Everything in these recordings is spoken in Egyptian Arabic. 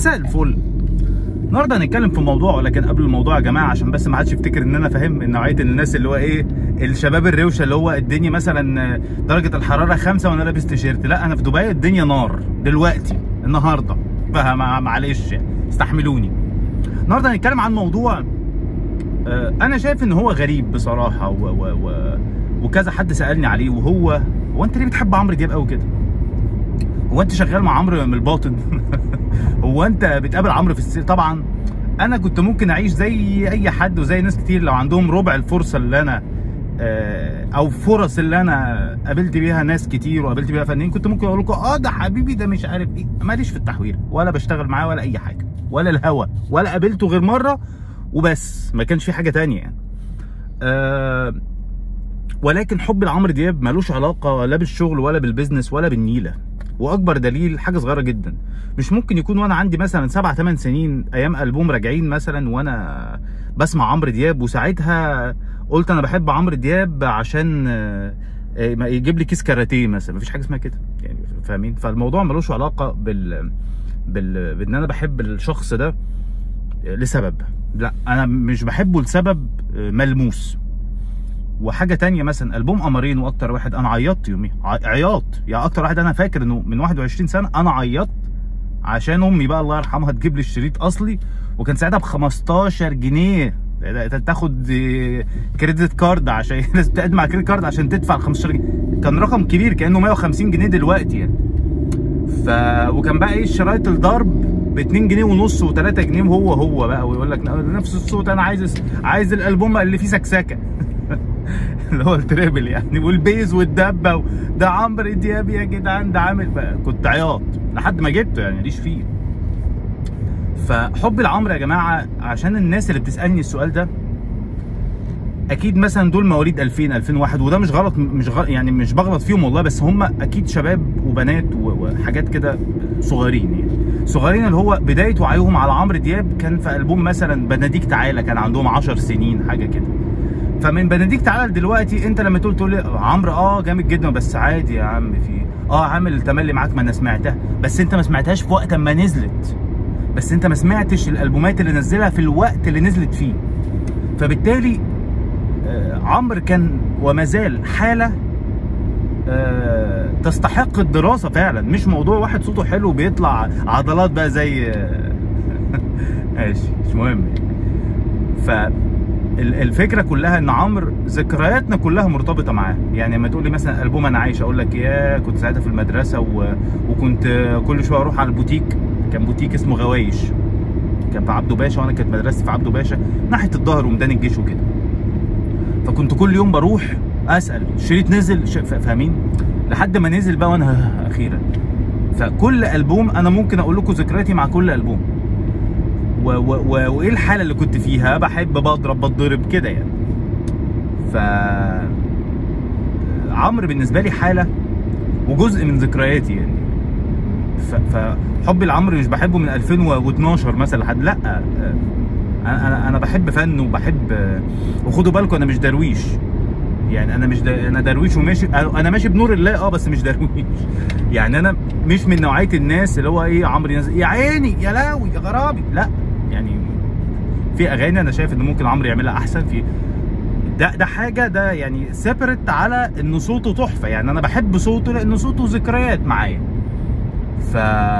مساء الفل النهارده هنتكلم في موضوع ولكن قبل الموضوع يا جماعه عشان بس ما حدش يفتكر ان انا فاهم من نوعيه الناس اللي هو ايه الشباب الروشه اللي هو الدنيا مثلا درجه الحراره خمسة وانا لابس تيشيرت لا انا في دبي الدنيا نار دلوقتي النهارده فمعلش استحملوني النهارده هنتكلم عن موضوع آه، انا شايف ان هو غريب بصراحه و و و وكذا حد سالني عليه وهو هو انت ليه بتحب عمرو دياب قوي كده هو انت شغال مع عمرو من الباطن هو انت بتقابل عمرو في السير طبعا انا كنت ممكن اعيش زي اي حد وزي ناس كتير لو عندهم ربع الفرصه اللي انا آه، او فرص اللي انا قابلت بيها ناس كتير وقابلت بيها فنانين كنت ممكن اقول لكم اه ده حبيبي ده مش عارف ايه ماليش في التحوير ولا بشتغل معاه ولا اي حاجه ولا الهوا ولا قابلته غير مره وبس ما كانش في حاجه تانية يعني آه ولكن حب لعمرو دياب ملوش علاقه لا بالشغل ولا بالبزنس ولا بالنيله واكبر دليل حاجه صغيره جدا مش ممكن يكون وانا عندي مثلا سبع ثمان سنين ايام البوم راجعين مثلا وانا بسمع عمرو دياب وساعتها قلت انا بحب عمرو دياب عشان آه، آه، ما يجيب لي كيس كاراتيه مثلا مفيش حاجه اسمها كده يعني فاهمين فالموضوع ملوش علاقه بال بال بان انا بحب الشخص ده لسبب لا انا مش بحبه لسبب آه، ملموس وحاجه تانية مثلا البوم قمرين واكتر واحد انا عيطت يوميها ع- عياط يعني اكتر واحد انا فاكر انه من 21 سنه انا عيطت عشان امي بقى الله يرحمها تجيب لي الشريط اصلي وكان ساعتها ب 15 جنيه ده- ده تاخد آه، كريدت كارد عشان لازم تقدم على كريدت كارد عشان تدفع ال 15 جنيه كان رقم كبير كانه 150 جنيه دلوقتي يعني ف وكان بقى ايه الشرايط الضرب ب 2 جنيه ونص و3 جنيه هو هو بقى ويقول لك نفس الصوت انا عايز عايز الالبوم اللي فيه سكسكه اللي هو التريبل يعني والبيز والدبه و... ده عمرو دياب يا جدعان ده عامل بقى. كنت عياط لحد ما جبته يعني ماليش فيه فحب العمرو يا جماعه عشان الناس اللي بتسالني السؤال ده اكيد مثلا دول مواليد 2000 2001 وده مش غلط مش غلط يعني مش بغلط فيهم والله بس هم اكيد شباب وبنات و- وحاجات كده صغيرين يعني صغيرين اللي هو بدايه وعيهم على عمرو دياب كان في البوم مثلا بناديك تعالى كان عندهم 10 سنين حاجه كده فمن بناديك تعالى دلوقتي انت لما تقول تقول لي عمرو اه جامد جدا بس عادي يا عم في اه عامل تملي معاك ما انا سمعتها بس انت ما سمعتهاش في وقت ما نزلت بس انت ما سمعتش الالبومات اللي نزلها في الوقت اللي نزلت فيه فبالتالي آه، عمرو كان وما زال حاله آه، تستحق الدراسه فعلا مش موضوع واحد صوته حلو بيطلع عضلات بقى زي آه، ماشي مش مهم ف ال- الفكره كلها ان عمرو ذكرياتنا كلها مرتبطه معاه يعني لما تقول لي مثلا البوم انا عايش اقول لك يا كنت ساعتها في المدرسه و... وكنت كل شويه اروح على البوتيك كان بوتيك اسمه غوايش كان في عبده باشا وانا كانت مدرستي في عبده باشا ناحيه الظهر وميدان الجيش وكده فكنت كل يوم بروح اسال الشريط نزل ش- ف- فاهمين لحد ما نزل بقى وانا اخيرا فكل البوم انا ممكن اقول لكم ذكرياتي مع كل البوم و و و وايه الحاله اللي كنت فيها بحب بضرب بتضرب كده يعني ف عمرو بالنسبه لي حاله وجزء من ذكرياتي يعني ف... فحبي لعمرو مش بحبه من 2012 مثلا لحد لا آه، انا انا انا بحب فن وبحب وخدوا بالكم انا مش درويش يعني انا مش دا... انا درويش وماشي انا ماشي بنور الله اه بس مش درويش يعني انا مش من نوعيه الناس اللي هو ايه عمرو ينزل يا عيني يا لاوي يا غرابي لا يعني في اغاني انا شايف ان ممكن عمرو يعملها احسن في ده ده حاجه ده يعني سيبريت على ان صوته تحفه يعني انا بحب صوته لان صوته ذكريات معايا ف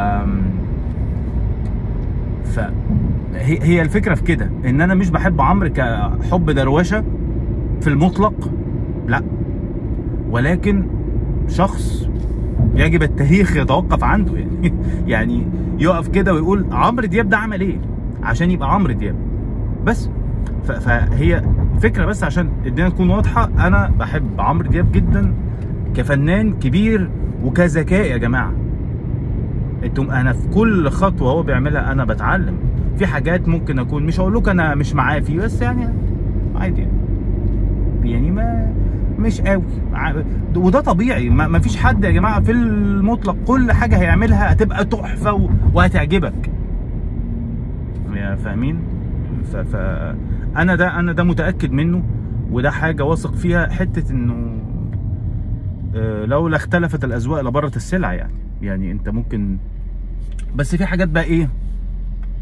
ف هي هي الفكره في كده ان انا مش بحب عمرو كحب دروشه في المطلق لا ولكن شخص يجب التاريخ يتوقف عنده يعني يعني يقف كده ويقول عمرو دياب ده عمل ايه عشان يبقى عمرو دياب بس ف- فهي فكره بس عشان الدنيا تكون واضحه انا بحب عمرو دياب جدا كفنان كبير وكذكاء يا جماعه انتم انا في كل خطوه هو بيعملها انا بتعلم في حاجات ممكن اكون مش هقول لكم انا مش معاه فيه بس يعني عادي يعني يعني ما مش قوي ع- وده طبيعي ما ما فيش حد يا جماعه في المطلق كل حاجه هيعملها هتبقى تحفه و- وهتعجبك يا فاهمين ف, ف انا ده انا ده متاكد منه وده حاجه واثق فيها حته انه آه، لولا اختلفت الاذواق لبرت السلع يعني يعني انت ممكن بس في حاجات بقى ايه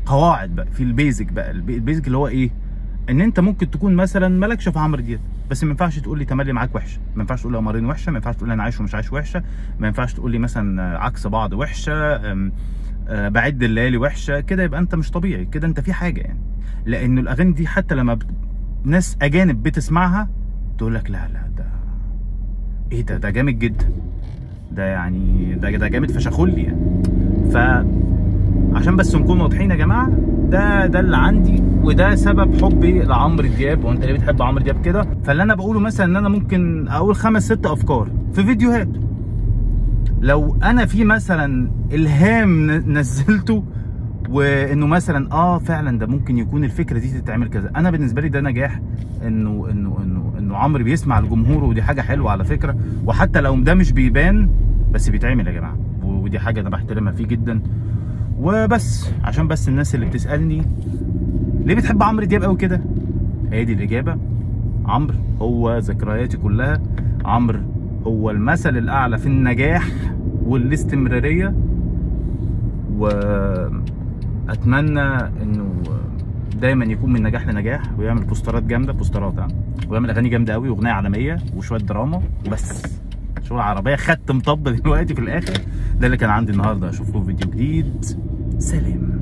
قواعد بقى في البيزك بقى الب- البيزك اللي هو ايه ان انت ممكن تكون مثلا مالكش في عمرو دياب بس ما ينفعش تقول لي تملي معاك وحشه ما ينفعش تقول لي قمرين وحشه ما ينفعش تقول لي انا عايش ومش عايش وحشه ما ينفعش تقول لي مثلا آه، عكس بعض وحشه أم، آه، بعد الليالي وحشه كده يبقى انت مش طبيعي كده انت في حاجه يعني لان الاغاني دي حتى لما ب... ناس اجانب بتسمعها تقول لك لا لا ده ايه ده ده جامد جدا ده يعني ده ده جامد فشخولي يعني ف عشان بس نكون واضحين يا جماعه ده ده اللي عندي وده سبب حبي لعمرو دياب وانت ليه بتحب عمرو دياب كده فاللي انا بقوله مثلا ان انا ممكن اقول خمس ست افكار في فيديوهات لو انا في مثلا الهام ن- نزلته وانه مثلا اه فعلا ده ممكن يكون الفكره دي تتعمل كذا انا بالنسبه لي ده نجاح انه انه انه انه عمرو بيسمع لجمهوره ودي حاجه حلوه على فكره وحتى لو ده مش بيبان بس بيتعمل يا جماعه و- ودي حاجه انا بحترمها فيه جدا وبس عشان بس الناس اللي بتسالني ليه بتحب عمرو دياب قوي كده هي دي الاجابه عمرو هو ذكرياتي كلها عمرو هو المثل الاعلى في النجاح والاستمراريه واتمنى انه دايما يكون من نجاح لنجاح ويعمل بوسترات جامده بوسترات يعني ويعمل اغاني جامده قوي واغنيه عالميه وشويه دراما وبس شغل عربيه خدت مطب دلوقتي في الاخر ده اللي كان عندي النهارده اشوفكم في فيديو جديد سلام